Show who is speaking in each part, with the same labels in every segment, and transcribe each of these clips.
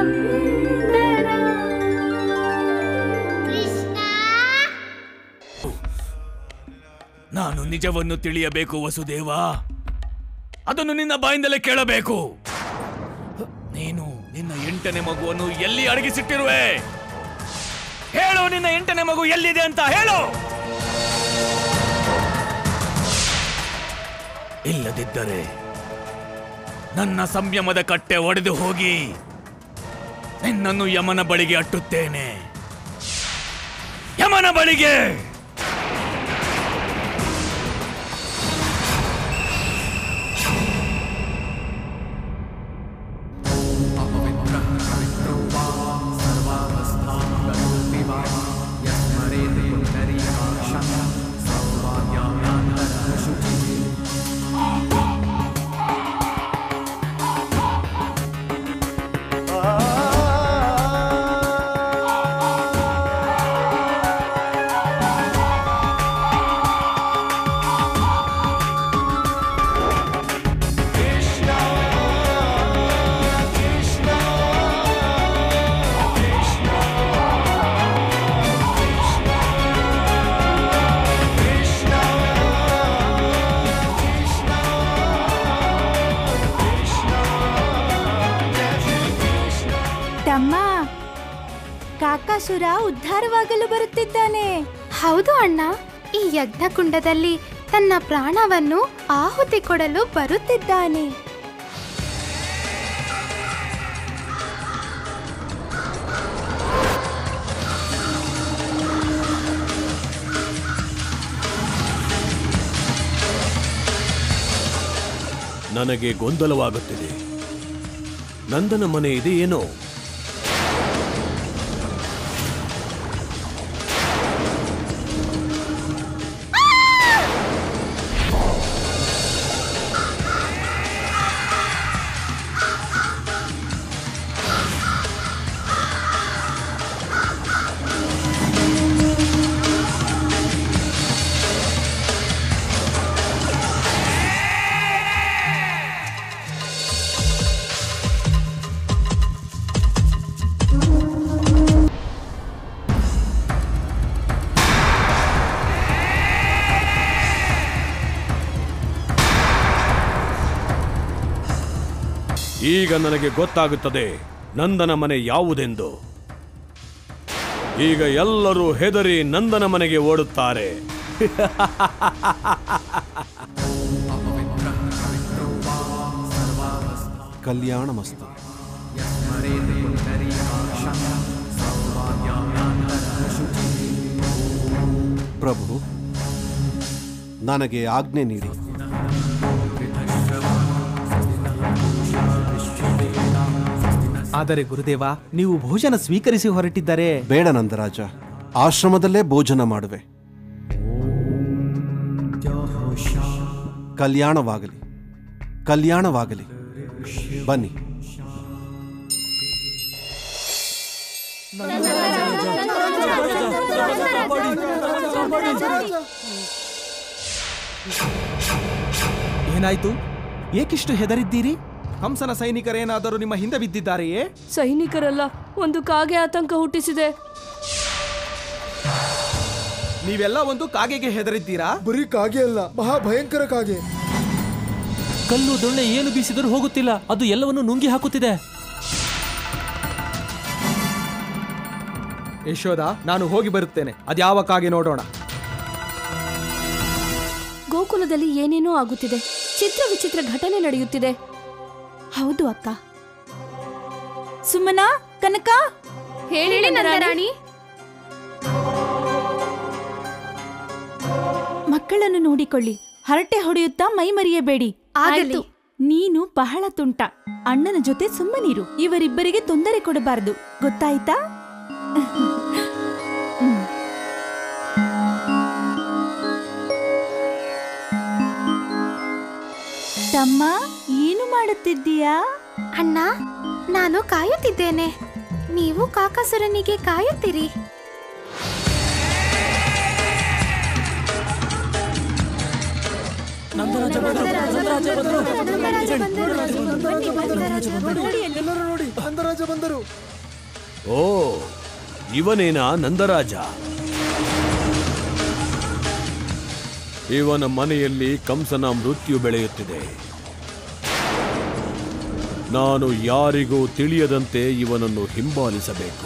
Speaker 1: ನಂದನ ಕೃಷ್ಣ
Speaker 2: ನಾನು ನಿಜವನ್ನು ತಿಳಿಯಬೇಕು ವಸುದೇವ ಅದನ್ನು ನಿನ್ನ ಬಾಯಿಂದಲೇ ಕೇಳಬೇಕು ನೀನು ನಿನ್ನ ಎಂಟನೇ ಮಗುವನ್ನು ಎಲ್ಲಿ ಅಡಗಿಸಿಟ್ಟಿರುವೆ ಹೇಳು ನಿನ್ನ ಎಂಟನೇ ಮಗು ಎಲ್ಲಿದೆ ಅಂತ ಹೇಳು ಇಲ್ಲದಿದ್ದರೆ ನನ್ನ ಸಂಯಮದ ಕಟ್ಟೆ ಒಡೆದು ಹೋಗಿ ನಿನ್ನನ್ನು ಯಮನ ಬಳಿಗೆ ಅಟ್ಟುತ್ತೇನೆ ಯಮನ ಬಳಿಗೆ
Speaker 3: ತಮ್ಮ ಕಾಕಾಸುರ ಉದ್ಧಾರವಾಗಲು ಬರುತ್ತಿದ್ದಾನೆ
Speaker 1: ಹೌದು ಅಣ್ಣ ಈ ಯಜ್ಞಕುಂಡದಲ್ಲಿ ತನ್ನ ಪ್ರಾಣವನ್ನು ಆಹುತಿ ಕೊಡಲು ಬರುತ್ತಿದ್ದಾನೆ
Speaker 4: ನನಗೆ ಗೊಂದಲವಾಗುತ್ತಿದೆ ನಂದನ ಮನೆ ಇದೆಯೇನೋ ಈಗ ನನಗೆ ಗೊತ್ತಾಗುತ್ತದೆ ನಂದನ ಮನೆ ಯಾವುದೆಂದು ಈಗ ಎಲ್ಲರೂ ಹೆದರಿ ನಂದನ ಮನೆಗೆ ಓಡುತ್ತಾರೆ
Speaker 5: ಕಲ್ಯಾಣ ಮಸ್ತು ಪ್ರಭು ನನಗೆ ಆಜ್ಞೆ ನೀಡಿ
Speaker 6: ಆದರೆ ಗುರುದೇವ ನೀವು ಭೋಜನ ಸ್ವೀಕರಿಸಿ ಹೊರಟಿದ್ದರೆ
Speaker 5: ಬೇಡ ನಂದರಾಜ ಆಶ್ರಮದಲ್ಲೇ ಭೋಜನ ಮಾಡುವೆ ಕಲ್ಯಾಣವಾಗಲಿ ಕಲ್ಯಾಣವಾಗಲಿ ಬನ್ನಿ
Speaker 6: ಏನಾಯ್ತು ಏಕಿಷ್ಟು ಹೆದರಿದ್ದೀರಿ ಹಂಸನ ಸೈನಿಕರೇನಾದರೂ ನಿಮ್ಮ ಹಿಂದೆ ಬಿದ್ದಿದ್ದಾರೆಯೇ
Speaker 7: ಸೈನಿಕರಲ್ಲ ಒಂದು ಕಾಗೆ ಆತಂಕ ಹುಟ್ಟಿಸಿದೆ
Speaker 6: ನೀವೆಲ್ಲ ಒಂದು ಕಾಗೆಗೆ ಹೆದರಿದ್ದೀರಾ
Speaker 8: ಬರೀ ಕಾಗೆ ಅಲ್ಲ ಮಹಾ ಭಯಂಕರ ಕಾಗೆ
Speaker 9: ಕಲ್ಲು ದೊಣ್ಣೆ ಏನು ಬೀಸಿದರೂ ಹೋಗುತ್ತಿಲ್ಲ ಅದು ಎಲ್ಲವನ್ನು ನುಂಗಿ ಹಾಕುತ್ತಿದೆ
Speaker 6: ಯಶೋದ ನಾನು ಹೋಗಿ ಬರುತ್ತೇನೆ ಅದ್ಯಾವ ಕಾಗೆ ನೋಡೋಣ
Speaker 7: ಗೋಕುಲದಲ್ಲಿ ಏನೇನೋ ಆಗುತ್ತಿದೆ ಚಿತ್ರ ವಿಚಿತ್ರ ಘಟನೆ ನಡೆಯುತ್ತಿದೆ
Speaker 3: ಹೌದು ಅಕ್ಕ ಸುಮ್ಮನ ಕನಕ
Speaker 7: ಹೇಳಿ ನಂದರಾಣಿ
Speaker 3: ಮಕ್ಕಳನ್ನು ನೋಡಿಕೊಳ್ಳಿ ಹರಟೆ ಹೊಡೆಯುತ್ತಾ ಮೈ ಮರೆಯಬೇಡಿ
Speaker 1: ಆಗಲಿ.
Speaker 3: ನೀನು ಬಹಳ ತುಂಟ ಅಣ್ಣನ ಜೊತೆ ಸುಮ್ಮನಿರು ಇವರಿಬ್ಬರಿಗೆ ತೊಂದರೆ ಕೊಡಬಾರದು ಗೊತ್ತಾಯ್ತಾ ಹ್ಮ್. ತಮ್ಮ ಏನು ಮಾಡುತ್ತಿದ್ದೀಯಾ
Speaker 1: ಅಣ್ಣ ನಾನು ಕಾಯುತ್ತಿದ್ದೇನೆ ನೀವು ಕಾಕಾಸುರನಿಗೆ ಕಾಯುತ್ತೀರಿ
Speaker 9: ನಂದರಾಜ ಬಂದ್ರು, ನಂದರಾಜ ಬಂದ್ರು.
Speaker 1: ಬಂದರು.
Speaker 8: ನಂದರಾಜ ಬಂದರು ನೋಡಿ ಎಲ್ಲರೂ ನೋಡಿ ನಂದರಾಜ ಬಂದರು
Speaker 4: ಓ ಇವನೇನಾ ನಂದರಾಜ ಇವನ ಮನೆಯಲ್ಲಿ ಕಂಸನ ಮೃತ್ಯು ಬೆಳೆಯುತ್ತಿದೆ ನಾನು ಯಾರಿಗೂ ತಿಳಿಯದಂತೆ ಇವನನ್ನು ಹಿಂಬಾಲಿಸಬೇಕು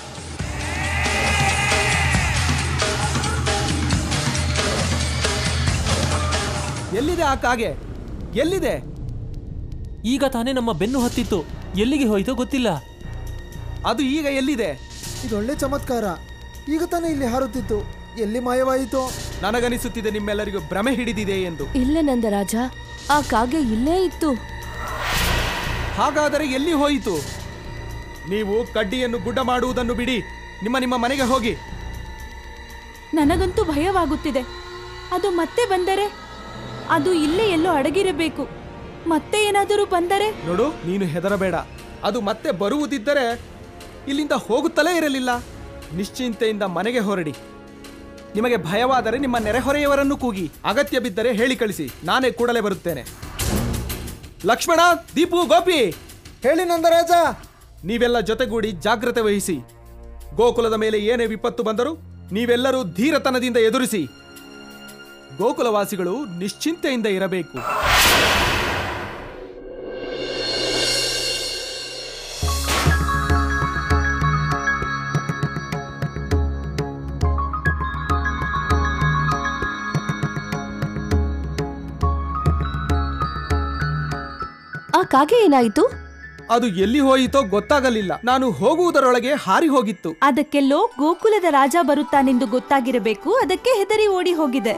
Speaker 6: ಎಲ್ಲಿದೆ ಆ ಕಾಗೆ ಎಲ್ಲಿದೆ
Speaker 9: ಈಗ ತಾನೇ ನಮ್ಮ ಬೆನ್ನು ಹತ್ತಿತ್ತು ಎಲ್ಲಿಗೆ ಹೋಯ್ತೋ ಗೊತ್ತಿಲ್ಲ
Speaker 6: ಅದು ಈಗ ಎಲ್ಲಿದೆ
Speaker 8: ಇದೊಳ್ಳೆ ಚಮತ್ಕಾರ ಈಗ ತಾನೇ ಇಲ್ಲಿ ಹಾರುತ್ತಿತ್ತು ಎಲ್ಲಿ ಮಾಯವಾಯಿತು
Speaker 6: ನನಗನಿಸುತ್ತಿದೆ ನಿಮ್ಮೆಲ್ಲರಿಗೂ ಭ್ರಮೆ ಹಿಡಿದಿದೆ ಎಂದು
Speaker 7: ಇಲ್ಲ ನಂದರಾಜ ಆ ಕಾಗೆ ಇಲ್ಲೇ ಇತ್ತು
Speaker 6: ಹಾಗಾದರೆ ಎಲ್ಲಿ ಹೋಯಿತು ನೀವು ಕಡ್ಡಿಯನ್ನು ಗುಡ್ಡ ಮಾಡುವುದನ್ನು ಬಿಡಿ ನಿಮ್ಮ ನಿಮ್ಮ ಮನೆಗೆ ಹೋಗಿ
Speaker 3: ನನಗಂತೂ ಭಯವಾಗುತ್ತಿದೆ ಅದು ಮತ್ತೆ ಬಂದರೆ ಅದು ಇಲ್ಲೇ ಎಲ್ಲೋ ಅಡಗಿರಬೇಕು ಮತ್ತೆ ಏನಾದರೂ ಬಂದರೆ
Speaker 6: ನೋಡು ನೀನು ಹೆದರಬೇಡ ಅದು ಮತ್ತೆ ಬರುವುದಿದ್ದರೆ ಇಲ್ಲಿಂದ ಹೋಗುತ್ತಲೇ ಇರಲಿಲ್ಲ ನಿಶ್ಚಿಂತೆಯಿಂದ ಮನೆಗೆ ಹೊರಡಿ ನಿಮಗೆ ಭಯವಾದರೆ ನಿಮ್ಮ ನೆರೆಹೊರೆಯವರನ್ನು ಕೂಗಿ ಅಗತ್ಯ ಬಿದ್ದರೆ ಹೇಳಿ ಕಳಿಸಿ ನಾನೇ ಕೂಡಲೇ ಬರುತ್ತೇನೆ ಲಕ್ಷ್ಮಣ ದೀಪು ಗೋಪಿ
Speaker 8: ಹೇಳಿ ನಂದರಾಜ
Speaker 6: ನೀವೆಲ್ಲ ಜೊತೆಗೂಡಿ ಜಾಗ್ರತೆ ವಹಿಸಿ ಗೋಕುಲದ ಮೇಲೆ ಏನೇ ವಿಪತ್ತು ಬಂದರೂ ನೀವೆಲ್ಲರೂ ಧೀರತನದಿಂದ ಎದುರಿಸಿ ಗೋಕುಲವಾಸಿಗಳು ನಿಶ್ಚಿಂತೆಯಿಂದ ಇರಬೇಕು
Speaker 7: ಆ ಕಾಗೆ ಏನಾಯಿತು
Speaker 6: ಅದು ಎಲ್ಲಿ ಹೋಯಿತೋ ಗೊತ್ತಾಗಲಿಲ್ಲ ನಾನು ಹೋಗುವುದರೊಳಗೆ ಹಾರಿ ಹೋಗಿತ್ತು
Speaker 3: ಅದಕ್ಕೆಲ್ಲೋ ಗೋಕುಲದ ರಾಜ ಬರುತ್ತಾನೆಂದು ಗೊತ್ತಾಗಿರಬೇಕು ಅದಕ್ಕೆ ಹೆದರಿ ಓಡಿ ಹೋಗಿದೆ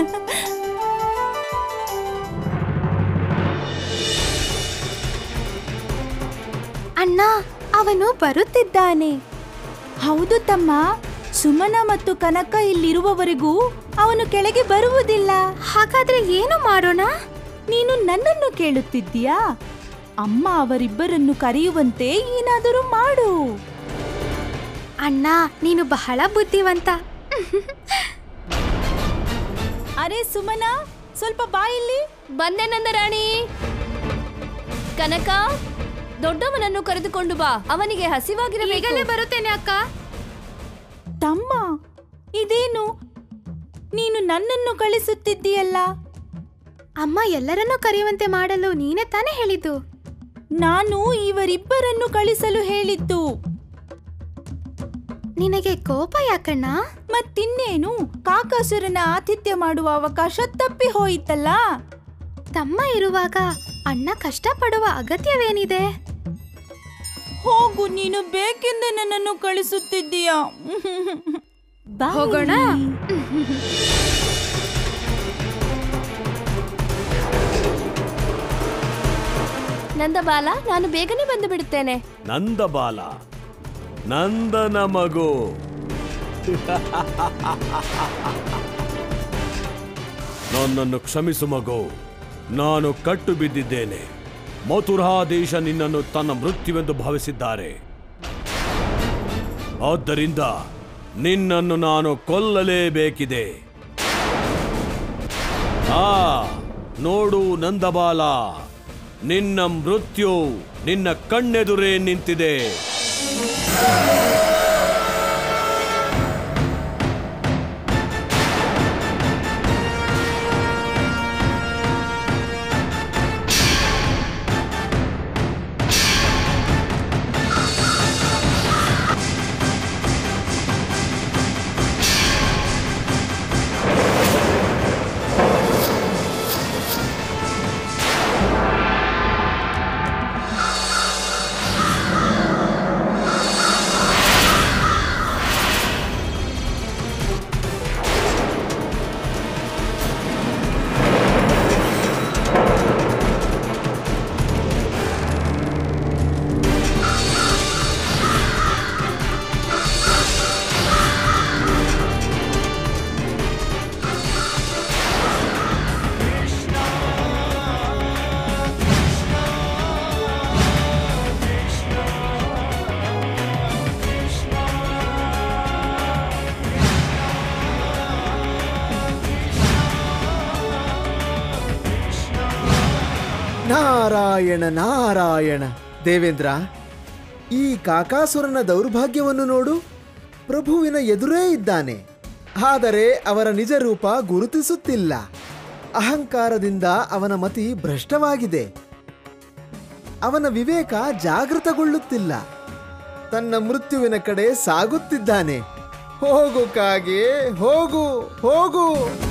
Speaker 1: ಅಣ್ಣ ಅವನು ಬರುತ್ತಿದ್ದಾನೆ
Speaker 3: ಹೌದು ತಮ್ಮ ಸುಮನ ಮತ್ತು ಕನಕ ಇಲ್ಲಿರುವವರೆಗೂ ಅವನು ಕೆಳಗೆ ಬರುವುದಿಲ್ಲ
Speaker 1: ಹಾಗಾದ್ರೆ ಏನು ಮಾಡೋಣ
Speaker 3: ನೀನು ನನ್ನನ್ನು ಕೇಳುತ್ತಿದ್ದೀಯಾ ಅಮ್ಮ ಅವರಿಬ್ಬರನ್ನು ಕರೆಯುವಂತೆ ಏನಾದರೂ ಮಾಡು
Speaker 1: ಅಣ್ಣ ನೀನು ಬಹಳ ಬುದ್ಧಿವಂತ
Speaker 3: ಅರೆ ಸುಮನ ಸ್ವಲ್ಪ ಬಾ ಇಲ್ಲಿ
Speaker 7: ಬಂದೆ ನಂದರಾಣಿ ಕನಕ ದೊಡ್ಡವನನ್ನು ಕರೆದುಕೊಂಡು ಬಾ ಅವನಿಗೆ ಹಸಿವಾಗಿರಬೇಕು
Speaker 1: ಈಗಲೇ ಬರುತ್ತೇನೆ ಅಕ್ಕ
Speaker 3: ತಮ್ಮ ಇದೇನು ನೀನು ನನ್ನನ್ನು ಕಳಿಸುತ್ತಿದ್ದೀಯಲ್ಲ
Speaker 1: ಅಮ್ಮ ಎಲ್ಲರನ್ನೂ ಕರೆಯುವಂತೆ ಮಾಡಲು ನೀನೇ ತಾನೇ ಹೇಳಿದ್ದು
Speaker 3: ನಾನು ಇವರಿಬ್ಬರನ್ನು ಕಳಿಸಲು ಹೇಳಿದ್ದು
Speaker 1: ನಿನಗೆ ಕೋಪ ಯಾಕಣ್ಣ
Speaker 3: ಮತ್ತಿನ್ನೇನು ಕಾಕಾಸುರನ ಆತಿಥ್ಯ ಮಾಡುವ ಅವಕಾಶ ತಪ್ಪಿ ಹೋಯಿತಲ್ಲ
Speaker 1: ತಮ್ಮ ಇರುವಾಗ ಅಣ್ಣ ಕಷ್ಟಪಡುವ ಅಗತ್ಯವೇನಿದೆ
Speaker 3: ಹೋಗು ನೀನು ಬೇಕೆಂದೇ ನನ್ನನ್ನು ಕಳಿಸುತ್ತಿದ್ದೀಯಾ ಬಾ
Speaker 1: ಹೋಗೋಣ?
Speaker 3: ಇಲ್ಲಿ.
Speaker 7: ನಂದ ಬಾಲ ನಾನು ಬೇಗನೆ ಬಂದು ಬಿಡುತ್ತೇನೆ
Speaker 4: ನಂದ ಬಾಲ ನಂದನ ಮಗು ನನ್ನನ್ನು ಕ್ಷಮಿಸು ಮಗು ನಾನು ಕಟ್ಟು ಬಿದ್ದಿದ್ದೇನೆ ಮಥುರಾದೇಶ ನಿನ್ನನ್ನು ತನ್ನ ಮೃತ್ಯುವೆಂದು ಭಾವಿಸಿದ್ದಾರೆ ಆದ್ದರಿಂದ ನಿನ್ನನ್ನು ನಾನು ಕೊಲ್ಲಲೇಬೇಕಿದೆ ಆ ನೋಡು ನಂದಬಾಲ ನಿನ್ನ ಮೃತ್ಯು ನಿನ್ನ ಕಣ್ಣೆದುರೇ ನಿಂತಿದೆ
Speaker 8: ನಾರಾಯಣ ನಾರಾಯಣ ದೇವೇಂದ್ರ ಈ ಕಾಕಾಸುರನ ದೌರ್ಭಾಗ್ಯವನ್ನು ನೋಡು ಪ್ರಭುವಿನ ಎದುರೇ ಇದ್ದಾನೆ ಆದರೆ ಅವರ ನಿಜ ರೂಪ ಗುರುತಿಸುತ್ತಿಲ್ಲ ಅಹಂಕಾರದಿಂದ ಅವನ ಮತಿ ಭ್ರಷ್ಟವಾಗಿದೆ ಅವನ ವಿವೇಕ ಜಾಗೃತಗೊಳ್ಳುತ್ತಿಲ್ಲ ತನ್ನ ಮೃತ್ಯುವಿನ ಕಡೆ ಸಾಗುತ್ತಿದ್ದಾನೆ ಹೋಗು ಕಾಗೆ ಹೋಗು ಹೋಗು